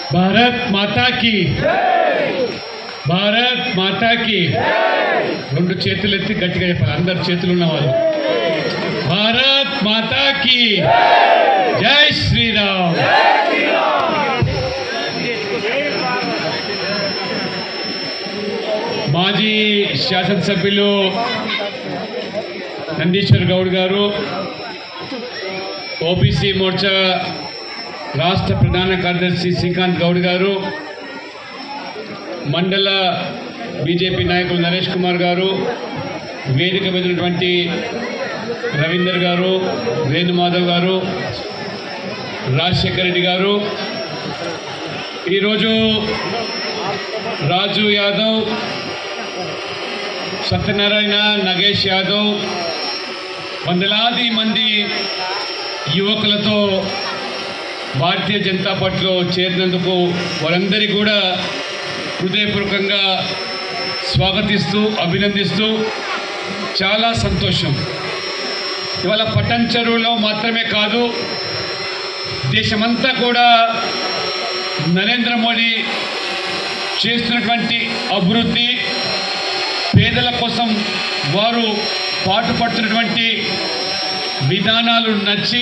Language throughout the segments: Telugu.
భారత్ మాతాకి భారత్ మాతాకి రెండు చేతులు ఎత్తి గట్టిగా చెప్పాలి అందరు చేతులు ఉన్న వాళ్ళు భారత్ మాతాకి జై శ్రీరామ్ మాజీ శాసనసభ్యులు నందీశ్వర్ గౌడ్ గారు ఓబీసీ మోర్చా రాష్ట్ర ప్రధాన కార్యదర్శి శ్రీకాంత్ గౌడ్ గారు మండల బీజేపీ నాయకులు నరేష్ కుమార్ గారు వేదిక మీద ఉన్నటువంటి రవీందర్ గారు వేణుమాధవ్ గారు రాజశేఖర్ రెడ్డి గారు ఈరోజు రాజు యాదవ్ సత్యనారాయణ నగేష్ యాదవ్ వందలాది మంది యువకులతో భారతీయ జనతా పార్టీలో చేరినందుకు వారందరికీ కూడా హృదయపూర్వకంగా స్వాగతిస్తూ అభినందిస్తూ చాలా సంతోషం ఇవాళ పట్టణ చెరువులో మాత్రమే కాదు దేశమంతా కూడా నరేంద్ర మోడీ చేస్తున్నటువంటి అభివృద్ధి పేదల కోసం వారు పాటుపడుతున్నటువంటి విధానాలు నచ్చి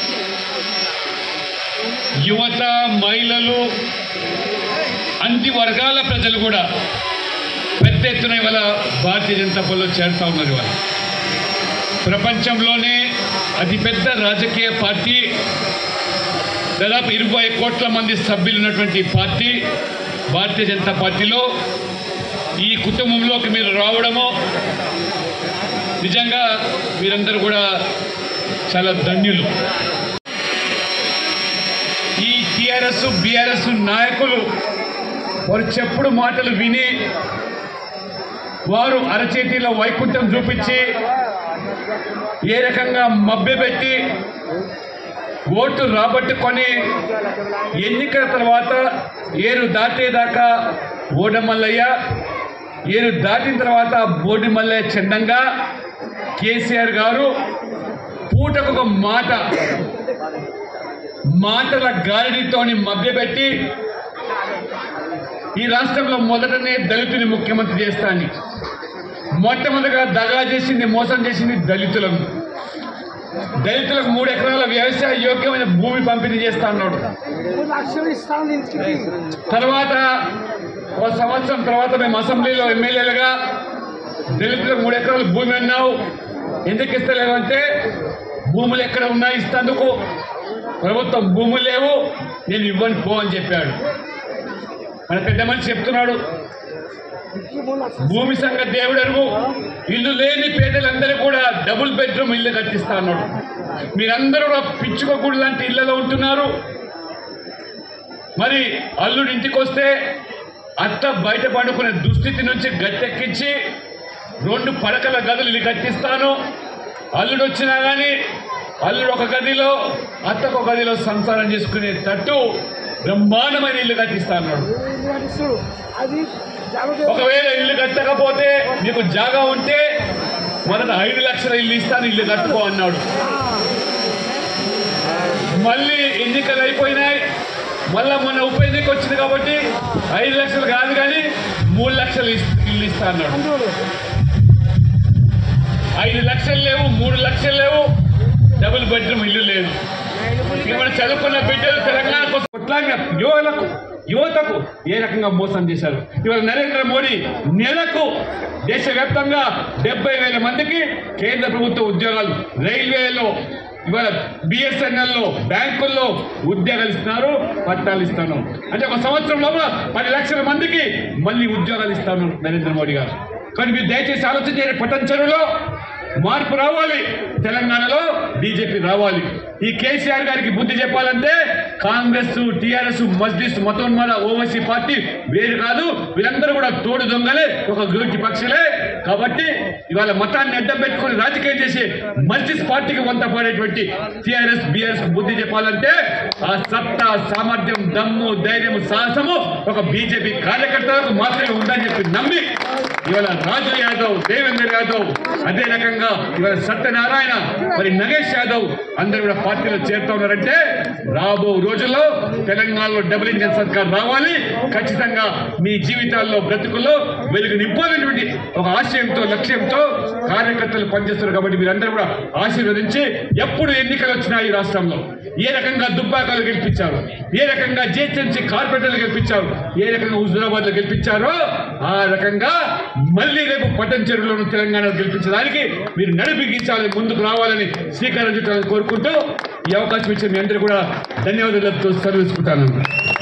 యువత మహిళలు అన్ని వర్గాల ప్రజలు కూడా పెద్ద ఎత్తున ఇవాళ భారతీయ జనతా పార్టీలో చేరుతా ఉన్నారు ఇవాళ ప్రపంచంలోనే అతిపెద్ద రాజకీయ పార్టీ దాదాపు ఇరవై కోట్ల మంది సభ్యులు ఉన్నటువంటి పార్టీ భారతీయ జనతా పార్టీలో ఈ కుటుంబంలోకి మీరు రావడము నిజంగా మీరందరూ కూడా చాలా ధన్యులు ఈ టిఆర్ఎస్ బీఆర్ఎస్ నాయకులు వారు చెప్పుడు మాటలు విని వారు అరచేతిలో వైకుంఠం చూపించి ఏ రకంగా మభ్యపెట్టి ఓటు రాబట్టుకొని ఎన్నికల తర్వాత ఏరు దాటేదాకా ఓడమల్లయ్య ఏరు దాటిన తర్వాత బోడి మల్లయ్య చందంగా కేసీఆర్ గారు పూటకు ఒక మాట మాటల గాలితోని మభ్యపెట్టి ఈ రాష్ట్రంలో మొదటనే దళితుని ముఖ్యమంత్రి చేస్తాను మొట్టమొదటిగా దగా చేసింది మోసం చేసింది దళితులను దళితులకు మూడు ఎకరాల వ్యవసాయ యోగ్యమైన భూమి పంపిణీ చేస్తా అన్నాడు లక్షలు ఇస్తాను ఇంటికి తర్వాత ఒక సంవత్సరం తర్వాత మేము అసెంబ్లీలో ఎమ్మెల్యేలుగా దళితులకు మూడు ఎకరాల భూమి అన్నావు ఎందుకు ఇస్తలేవు అంటే భూములు ఎక్కడ ఉన్నాయి ఇస్తందుకు ప్రభుత్వం భూములు లేవు నేను ఇవ్వను పో అని చెప్పాడు మన పెద్ద మనిషి చెప్తున్నాడు ఇంటికి మూడు లక్షలు భూమి సంఘ దేవుడు అరుగు ఇల్లు లేని పేదలందరూ కూడా డబుల్ బెడ్రూమ్ ఇల్లు కట్టిస్తా అన్నాడు మీరందరూ కూడా పిచ్చుకోకూడదు లాంటి ఇళ్లలో ఉంటున్నారు మరి అల్లుడు ఇంటికి వస్తే అత్త బయట పండుకునే దుస్థితి నుంచి గట్టెక్కించి రెండు పడకల గదులు ఇల్లు కట్టిస్తాను అల్లుడు వచ్చినా కానీ అల్లుడు ఒక గదిలో అత్తకు ఒక గదిలో సంసారం చేసుకునే తట్టు బ్రహ్మాండమైన ఇల్లు కట్టిస్తా అన్నాడు ఇల్లు కట్టిస్తాడు అది జాగ్రత్త ఒకవేళ ఇల్లు కట్టకపోతే నీకు జాగా ఉంటే మొదట ఐదు లక్షల ఇల్లు ఇస్తాను ఇల్లు కట్టుకో అన్నాడు మళ్ళీ ఎన్నికలు అయిపోయినాయి మళ్ళా మొన్న ఉప ఎన్నిక వచ్చింది కాబట్టి ఐదు లక్షలు కాదు కానీ మూడు లక్షలు ఇస్- ఇల్లు ఇస్తా అన్నాడు అంటున్నాడు ఐదు లక్షలు లేవు మూడు లక్షలు లేవు డబుల్ బెడ్రూమ్ ఇల్లు లేదు ఇవాళ చదువుకున్న బిడ్డలు తెలంగాణ కోసం కొట్లాడిన యువలకు యువతకు ఏ రకంగా మోసం చేశారు ఇవాళ నరేంద్ర మోడీ నెలకు దేశవ్యాప్తంగా డెబ్బై వేల మందికి కేంద్ర ప్రభుత్వ ఉద్యోగాలు రైల్వేలో ఇవాళ బిఎస్ఎన్ఎల్లో బ్యాంకుల్లో ఉద్యోగాలు ఇస్తున్నారు పట్టాలు ఇస్తాను అంటే ఒక సంవత్సరం లోపల పది లక్షల మందికి మళ్ళీ ఉద్యోగాలు ఇస్తాను నరేంద్ర మోడీ గారు కానీ మీరు దయచేసి ఆలోచన చేయండి పట్టణచెరువులో మార్పు రావాలి తెలంగాణలో బీజేపీ రావాలి ఈ కేసీఆర్ గారికి బుద్ధి చెప్పాలంటే కాంగ్రెస్ టీఆర్ఎస్ మజ్లిస్ మతోన్మాద ఓవైసీ పార్టీ వేరు కాదు వీళ్ళందరూ కూడా తోడు దొంగలే ఒక గోటి పక్షులే కాబట్టి ఇవాళ మతాన్ని అడ్డం పెట్టుకుని రాజకీయం చేసి మజ్లిస్ పార్టీకి వంత పడేటువంటి టీఆర్ఎస్ బీఆర్ఎస్ బుద్ధి చెప్పాలంటే ఆ సత్తా సామర్థ్యం దమ్ము ధైర్యం సాహసము ఒక బీజేపీ కార్యకర్తలకు మాత్రమే ఉందని చెప్పి నమ్మి ఇవాళ రాజు యాదవ్ దేవేంద్ర యాదవ్ అదే రకంగా ఇవాళ సత్యనారాయణ మరి నగేష్ యాదవ్ అందరూ కూడా పార్టీలో చేరుతా ఉన్నారంటే రాబో రోజుల్లో తెలంగాణలో డబుల్ ఇంజన్ సర్కార్ రావాలి ఖచ్చితంగా మీ జీవితాల్లో బ్రతుకుల్లో వెలుగు నింపాలనేటువంటి ఒక ఆశయంతో లక్ష్యంతో కార్యకర్తలు పనిచేస్తున్నారు కాబట్టి మీరందరూ కూడా ఆశీర్వదించి ఎప్పుడు ఎన్నికలు వచ్చినా ఈ రాష్ట్రంలో ఏ రకంగా దుబ్బాకాలు గెలిపించారు ఏ రకంగా జిహెచ్ఎంసీ కార్పొరేటర్లు గెలిపించారు ఏ రకంగా హుజురాబాద్ లో గెలిపించారో ఆ రకంగా మళ్ళీ రేపు పట్టణ చెరువులను తెలంగాణ గెలిపించడానికి మీరు నడిపించాలని ముందుకు రావాలని శ్రీకారం చుట్టాలని కోరుకుంటూ ఈ అవకాశం ఇచ్చిన మీ అందరూ కూడా ధన్యవాదాలు చెప్తూ సెలవు తీసుకుంటాను